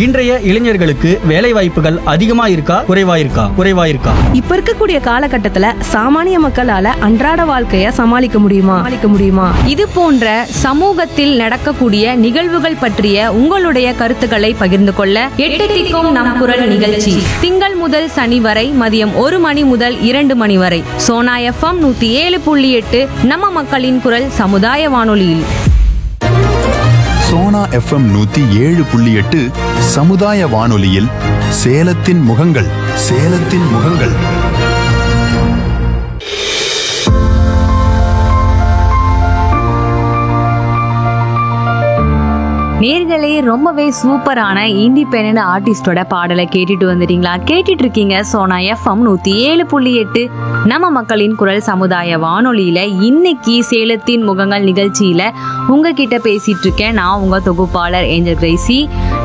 இன்றைய இளைஞர்களுக்கு வேலை வாய்ப்புகள் அதிகமா இருக்கா குறைவா இருக்கா குறைவா இருக்கா இப்ப இருக்கக்கூடிய காலகட்டத்துல சாமானிய மக்களால அன்றாட வாழ்க்கைய சமாளிக்க முடியுமா சமாளிக்க முடியுமா இது போன்ற சமூகத்தில் நடக்கக்கூடிய நிகழ்வுகள் பற்றிய உங்களுடைய கருத்துக்களை பகிர்ந்து கொள்ள எட்டு திக்கும் நம் குரல் நிகழ்ச்சி திங்கள் முதல் சனி வரை மதியம் ஒரு மணி முதல் இரண்டு மணி வரை சோனா எஃப்எம் நூத்தி ஏழு புள்ளி எட்டு நம்ம மக்களின் குரல் சமுதாய வானொலியில் சோனா எஃப்எம் நூத்தி ஏழு புள்ளி எட்டு சமுதாய வானொலியில் சேலத்தின் முகங்கள் சேலத்தின் முகங்கள் நேர்களே ரொம்பவே சூப்பரான இண்டிபெண்ட் ஆர்டிஸ்டோட பாடலை கேட்டுட்டு வந்துட்டீங்களா கேட்டுட்டு இருக்கீங்க சோனா எஃப்எம் நூத்தி ஏழு புள்ளி எட்டு நம்ம மக்களின் குரல் சமுதாய வானொலியில இன்னைக்கு சேலத்தின் முகங்கள் நிகழ்ச்சியில உங்ககிட்ட பேசிட்டு இருக்கேன் நான் உங்க தொகுப்பாளர் ஏஞ்சல் கிரேசி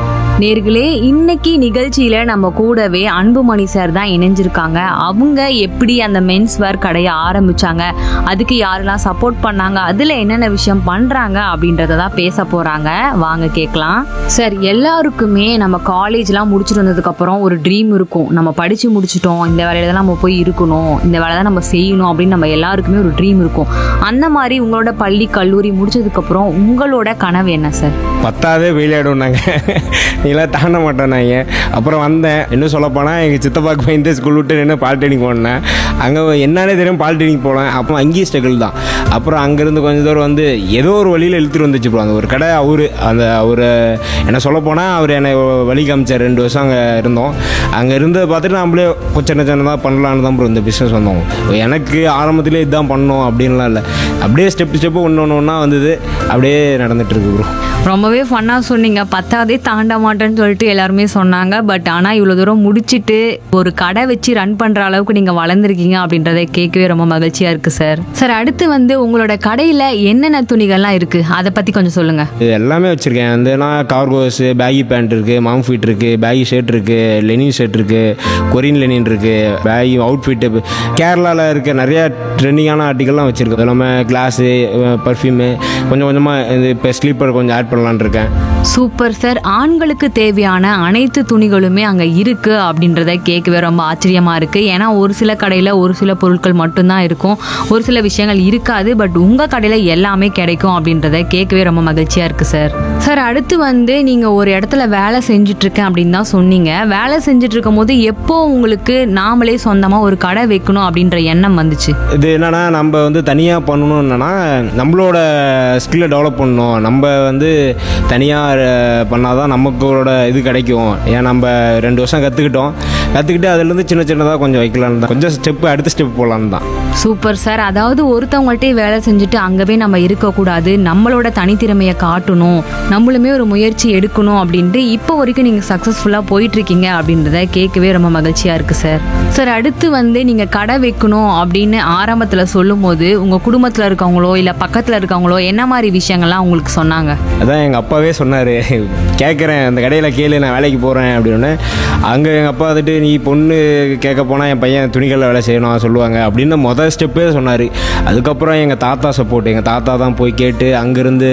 நேர்களே இன்னைக்கு நிகழ்ச்சியில நம்ம கூடவே அன்புமணி சார் தான் இணைஞ்சிருக்காங்க அவங்க எப்படி அந்த மென்ஸ் வேர் கடையை ஆரம்பிச்சாங்க அதுக்கு யாரெல்லாம் சப்போர்ட் பண்ணாங்க அதுல என்னென்ன விஷயம் பண்றாங்க அப்படின்றத தான் பேச போறாங்க வாங்க கேட்கலாம் சார் எல்லாருக்குமே நம்ம காலேஜ்லாம் முடிச்சுட்டு வந்ததுக்கு அப்புறம் ஒரு ட்ரீம் இருக்கும் நம்ம படிச்சு முடிச்சிட்டோம் இந்த வேலையில தான் நம்ம போய் இருக்கணும் இந்த வேலை தான் நம்ம செய்யணும் அப்படின்னு நம்ம எல்லாருக்குமே ஒரு ட்ரீம் இருக்கும் அந்த மாதிரி உங்களோட பள்ளி கல்லூரி முடிச்சதுக்கு அப்புறம் உங்களோட கனவு என்ன சார் பத்தாவே விளையாடும் நாங்கள் நீங்களாம் தாண்ட மாட்டோம் நாங்கள் அப்புறம் வந்தேன் இன்னும் சொல்லப்போனால் எங்கள் சித்தப்பாக்கு பயந்து ஸ்கூல் விட்டு நின்று பாலிடெக்னிக் போனேன் அங்கே என்னன்னே தெரியும் பாலிடெக்னிக் போனேன் அப்போ அங்கேயும் ஸ்ட்ரகிள் தான் அப்புறம் அங்கேருந்து கொஞ்சம் தூரம் வந்து ஏதோ ஒரு வழியில் இழுத்துட்டு வந்துச்சு ப்ரோ அந்த ஒரு கடை அவர் அந்த அவர் என்ன சொல்லப்போனால் அவர் என்னை வழி காமிச்சார் ரெண்டு வருஷம் அங்கே இருந்தோம் அங்கே இருந்ததை பார்த்துட்டு நம்மளே சின்ன சின்னதாக பண்ணலான்னு தான் ப்ரோ இந்த பிஸ்னஸ் வந்தோம் எனக்கு ஆரம்பத்திலே இதுதான் பண்ணோம் அப்படின்லாம் இல்லை அப்படியே ஸ்டெப் ஸ்டெப்பு ஒன்று ஒன்று ஒன்றா வந்தது அப்படியே நடந்துட்டு இருக்கு ப்ரோ ரொம்பவே ஃபன்னாக சொன்னீங்க பத்தாவதே தாண்ட மாட்டேன்னு சொல்லிட்டு எல்லாருமே சொன்னாங்க பட் ஆனால் இவ்வளோ தூரம் முடிச்சிட்டு ஒரு கடை வச்சு ரன் பண்ணுற அளவுக்கு நீங்கள் வளர்ந்துருக்கீங்க அப்படின்றத கேட்கவே ரொம்ப மகிழ்ச்சியாக இருக்குது சார் சார் அடுத்து வந்து உங்களோட கடையில் என்னென்ன துணிகள்லாம் இருக்குது அதை பற்றி கொஞ்சம் சொல்லுங்கள் இது எல்லாமே வச்சுருக்கேன் வந்து நான் கார்கோஸ் பேகி பேண்ட் இருக்குது மாம் ஃபிட் இருக்குது பேகி ஷர்ட் இருக்குது லெனின் ஷர்ட் இருக்குது கொரியன் லெனின் இருக்குது பேகி அவுட்ஃபிட்டு கேரளாவில் இருக்க நிறைய ட்ரெண்டிங்கான ஆர்டிக்கல்லாம் வச்சுருக்கேன் அது இல்லாமல் கிளாஸு பர்ஃப்யூமு கொஞ்சம் கொஞ்சமாக இது இப்போ ஸ்லீப்பர் கொஞ்சம் ஆட் பண்ணலான்னு இருக்கேன் சூப்பர் சார் ஆண்களுக்கு தேவையான அனைத்து துணிகளுமே அங்கே இருக்கு அப்படின்றத கேட்கவே ரொம்ப ஆச்சரியமா இருக்கு ஏன்னா ஒரு சில கடையில் ஒரு சில பொருட்கள் மட்டும்தான் இருக்கும் ஒரு சில விஷயங்கள் இருக்காது பட் உங்க கடையில் எல்லாமே கிடைக்கும் அப்படின்றத கேட்கவே ரொம்ப மகிழ்ச்சியா இருக்கு சார் சார் அடுத்து வந்து நீங்க ஒரு இடத்துல வேலை செஞ்சுட்டு இருக்கேன் அப்படின்னு தான் சொன்னீங்க வேலை செஞ்சுட்டு இருக்கும் போது எப்போ உங்களுக்கு நாமளே சொந்தமா ஒரு கடை வைக்கணும் அப்படின்ற எண்ணம் வந்துச்சு இது என்னன்னா நம்ம வந்து தனியாக பண்ணணும்னா நம்மளோட ஸ்கில்லை டெவலப் பண்ணணும் நம்ம வந்து தனியாக பண்ணால் தான் நமக்கோட இது கிடைக்கும் ஏன் நம்ம ரெண்டு வருஷம் கற்றுக்கிட்டோம் கற்றுக்கிட்டு அதுலேருந்து சின்ன சின்னதாக கொஞ்சம் வைக்கலான்னு தான் கொஞ்சம் ஸ்டெப்பு அடுத்த ஸ்டெப் போகலான்னு தான் சூப்பர் சார் அதாவது ஒருத்தவங்கள்ட்டே வேலை செஞ்சுட்டு அங்கவே நம்ம இருக்கக்கூடாது நம்மளோட தனித்திறமையை காட்டணும் நம்மளுமே ஒரு முயற்சி எடுக்கணும் அப்படின்ட்டு இப்போ வரைக்கும் நீங்கள் சக்ஸஸ்ஃபுல்லாக போயிட்டு இருக்கீங்க அப்படின்றத கேட்கவே ரொம்ப மகிழ்ச்சியாக இருக்குது சார் சார் அடுத்து வந்து நீங்கள் கடை வைக்கணும் அப்படின்னு ஆரம்பத்தில் சொல்லும்போது உங்கள் குடும்பத்தில் இருக்கவங்களோ இல்லை பக்கத்தில் இருக்கவங்களோ என்ன மாதிரி விஷயங்கள்லாம் உங்களுக்கு சொன்னாங்க அதான் எங்கள் அப்பாவே சொன்னார் கேட்குறேன் அந்த கடையில் கேளு நான் வேலைக்கு போகிறேன் அப்படின்னு அங்கே எங்கள் அப்பா வந்துட்டு நீ பொண்ணு கேட்க போனால் என் பையன் துணிகளில் வேலை செய்யணும் சொல்லுவாங்க அப்படின்னு மொதல் ஸ்டெப்பே சொன்னார் அதுக்கப்புறம் எங்கள் தாத்தா சப்போர்ட் எங்கள் தாத்தா தான் போய் கேட்டு அங்கேருந்து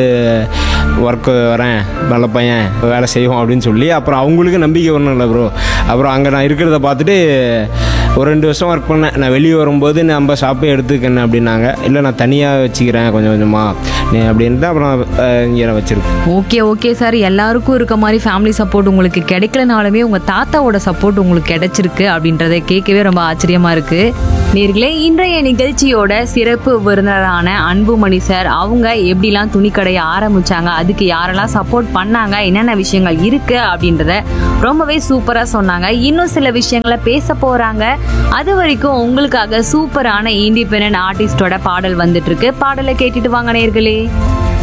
ஒர்க்கு வரேன் நல்ல பையன் வேலை செய்வோம் அப்படின்னு சொல்லி அப்புறம் அவங்களுக்கு நம்பிக்கை வரணும்ல ப்ரோ அப்புறம் அங்கே நான் இருக்கிறத பார்த்துட்டு ஒரு ரெண்டு வருஷம் ஒர்க் பண்ணேன் நான் வெளியே வரும்போது நம்ம ஷாப்பே எடுத்துக்கணும் அப்படின்னாங்க இல்லை நான் தனியாக வச்சுக்கிறேன் கொஞ்சம் கொஞ்சமாக நீ அப்படின்ட்டு அப்புறம் அஹ், இங்கே நான் வச்சுருக்கேன் ஓகே ஓகே சார் எல்லாருக்கும் இருக்க மாதிரி ஃபேமிலி சப்போர்ட் உங்களுக்கு கிடைக்கலனாலுமே உங்க தாத்தாவோட சப்போர்ட் உங்களுக்கு கிடைச்சிருக்கு அப்படின்றத கேட்கவே ரொம்ப ஆச்சரியமா இருக்கு நேர்களே இன்றைய நிகழ்ச்சியோட சிறப்பு விருந்தினரான அன்புமணி சார் அவங்க எப்படிலாம் துணிக்கடையை ஆரம்பிச்சாங்க அதுக்கு யாரெல்லாம் சப்போர்ட் பண்ணாங்க என்னென்ன விஷயங்கள் இருக்கு அப்படின்றத ரொம்பவே சூப்பரா சொன்னாங்க இன்னும் சில விஷயங்களை பேச போறாங்க அது வரைக்கும் உங்களுக்காக சூப்பரான இண்டிபெண்டன்ட் ஆர்டிஸ்டோட பாடல் வந்துட்டு இருக்கு பாடலை கேட்டுட்டு வாங்க நேர்களே